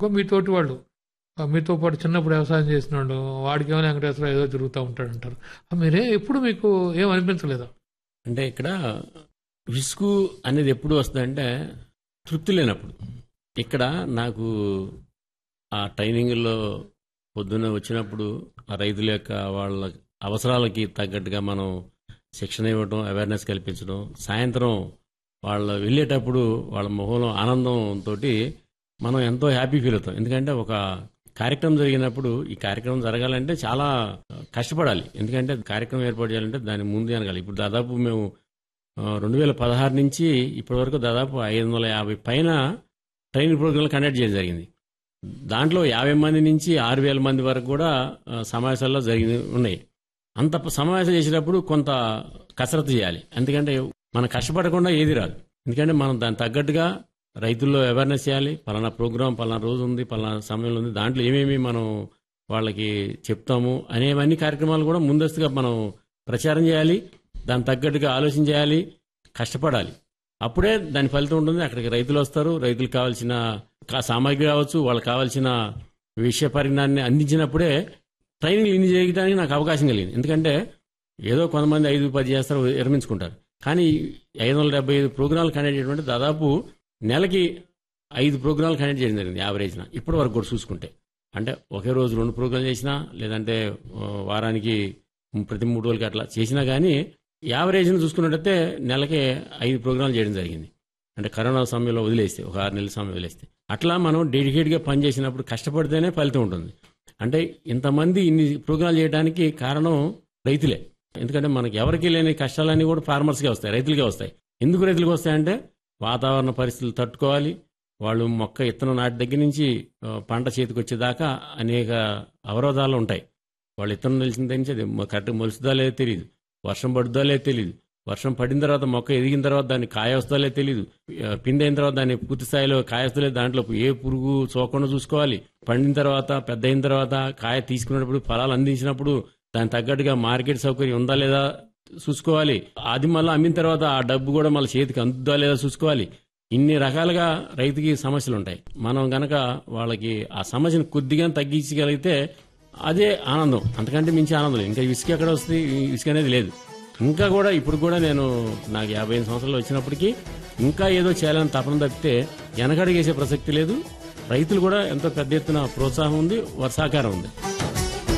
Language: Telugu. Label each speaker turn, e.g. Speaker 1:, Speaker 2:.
Speaker 1: అనుకో మీ తోటి వాళ్ళు ఆ, మీతో పాటు చిన్నప్పుడు వ్యవసాయం చేసిన వాళ్ళు వాడికి ఏమైనా వెంకటేశ్వర ఏదో తిరుగుతూ ఉంటాడు అంటారు ఆ, మీరే ఎప్పుడు మీకు ఏం అనిపించలేదా
Speaker 2: అంటే ఇక్కడ విసుగు అనేది ఎప్పుడు వస్తుందంటే తృప్తి లేనప్పుడు ఇక్కడ నాకు ఆ ట్రైనింగ్లో పొద్దున్న వచ్చినప్పుడు ఆ రైతుల యొక్క వాళ్ళ అవసరాలకి తగ్గట్టుగా మనం శిక్షణ ఇవ్వడం అవేర్నెస్ కల్పించడం సాయంత్రం వాళ్ళు వెళ్ళేటప్పుడు వాళ్ళ మొహంలో ఆనందంతో మనం ఎంతో హ్యాపీ ఫీల్ అవుతాం ఎందుకంటే ఒక కార్యక్రమం జరిగినప్పుడు ఈ కార్యక్రమం జరగాలంటే చాలా కష్టపడాలి ఎందుకంటే కార్యక్రమం ఏర్పాటు చేయాలంటే దాని ముందు అనగాలి ఇప్పుడు దాదాపు మేము రెండు వేల పదహారు నుంచి ఇప్పటి వరకు దాదాపు ఐదు వందల యాభై పైన ట్రైనింగ్ ప్రోగ్రాంలు కండక్ట్ చేయడం జరిగింది దాంట్లో యాభై మంది నుంచి ఆరు వేల మంది వరకు కూడా ఆ, సమావేశాల్లో జరిగి ఉన్నాయి అంత ప- సమావేశం చేసేటప్పుడు కొంత కసరత్తు చేయాలి ఎందుకంటే మనం కష్టపడకుండా ఏది రాదు ఎందుకంటే మనం దానికి తగ్గట్టుగా రైతుల్లో అవేర్నెస్ చేయాలి పలానా ప్రోగ్రాం పలానా రోజు ఉంది పలానా సమయంలో ఉంది దాంట్లో ఏమేమి మనం వాళ్ళకి చెప్తాము అనేవన్నీ కార్యక్రమాలు కూడా ముందస్తుగా మనం ప్రచారం చేయాలి దానికి తగ్గట్టుగా ఆలోచన చేయాలి కష్టపడాలి అప్పుడే దాని ఫలితం ఉంటుంది అక్కడికి రైతులు వస్తారు రైతులకు కావాల్సిన కా- సామాగ్రి కావచ్చు వాళ్ళకి కావాల్సిన విషయ పరిజ్ఞానాన్ని అందించినప్పుడే ట్రైనింగ్ ఇన్ని చేయడానికి నాకు అవకాశం కలిగింది ఎందుకంటే ఏదో కొంతమంది ఐదు పది చేస్తారు విరమించుకుంటారు కానీ ఐదు వందల డెబ్బై ఐదు ప్రోగ్రాంలు కండక్ట్ చేయడం దాదాపు నెలకి ఐదు ప్రోగ్రాంలు కండక్ట్ చేయడం జరిగింది యావరేజ్న ఇప్పటి వరకు కూడా చూసుకుంటే అంటే ఒకే రోజు రెండు ప్రోగ్రాంలు చేసినా లేదంటే ఆ, వారానికి ప్రతి మూడు రోజులకి అట్లా చేసినా కానీ యావరేజ్ని చూసుకున్నట్టయితే నెలకి ఐదు ప్రోగ్రాంలు చేయడం జరిగింది అంటే కరోనా సమయంలో వదిలేస్తే ఒక ఆరు నెలల సమయం వదిలేస్తే అట్లా మనం డెడికేట్గా పనిచేసినప్పుడు కష్టపడితేనే ఫలితం ఉంటుంది అంటే ఇంతమంది ఇన్ని ప్రోగ్రాంలు చేయడానికి కారణం రైతులే ఎందుకంటే మనకి ఎవరికి లేని కష్టాలన్నీ కూడా ఫార్మర్స్కే వస్తాయి రైతులకే వస్తాయి ఎందుకు రైతులకు వస్తాయంటే వాతావరణ పరిస్థితులు తట్టుకోవాలి వాళ్ళు మొక్క ఇత్తనం నాటి దగ్గర నుంచి ఆ, పంట చేతికి వచ్చేదాకా అనేక అవరోధాలు ఉంటాయి వాళ్ళు ఇత్తనం తెలిసిన దగ్గర నుంచి అది కరెక్ట్గా మొలుస్తుందా లేదో తెలియదు వర్షం పడుతుందా లేదో తెలియదు వర్షం పడిన తర్వాత మొక్క ఎదిగిన తర్వాత దాన్ని కాయ వస్తుందా లేదో తెలియదు ఆ, పిండి అయిన తర్వాత దాన్ని పూర్తి స్థాయిలో కాయ వస్తుందో లేదో దాంట్లో ఏ పురుగు సోకుండా చూసుకోవాలి పండిన తర్వాత పెద్ద అయిన తర్వాత కాయ తీసుకున్నప్పుడు ఫలాలు అందించినప్పుడు దానికి తగ్గట్టుగా మార్కెట్ సౌకర్యం ఉందా లేదా చూసుకోవాలి అది మళ్ళీ అమ్మిన తర్వాత ఆ డబ్బు కూడా మళ్ళీ చేతికి అందుదా లేదా చూసుకోవాలి ఇన్ని రకాలుగా రైతుకి సమస్యలు ఉంటాయి మనం గనక వాళ్ళకి ఆ సమస్యను కొద్దిగా తగ్గించగలిగితే అదే ఆనందం అంతకంటే మించి ఆనందం లేదు ఇంకా ఇసుక ఎక్కడ వస్తుంది ఈ ఇసుక అనేది లేదు ఇంకా కూడా ఇప్పుడు కూడా నేను నాకు యాభై ఐదు సంవత్సరాలు వచ్చినప్పటికీ ఇంకా ఏదో చేయాలని తపన తప్పితే వెనకడిగేసే ప్రసక్తి లేదు రైతులు కూడా ఎంతో పెద్ద ఎత్తున ప్రోత్సాహం ఉంది వారి సహకారం ఉంది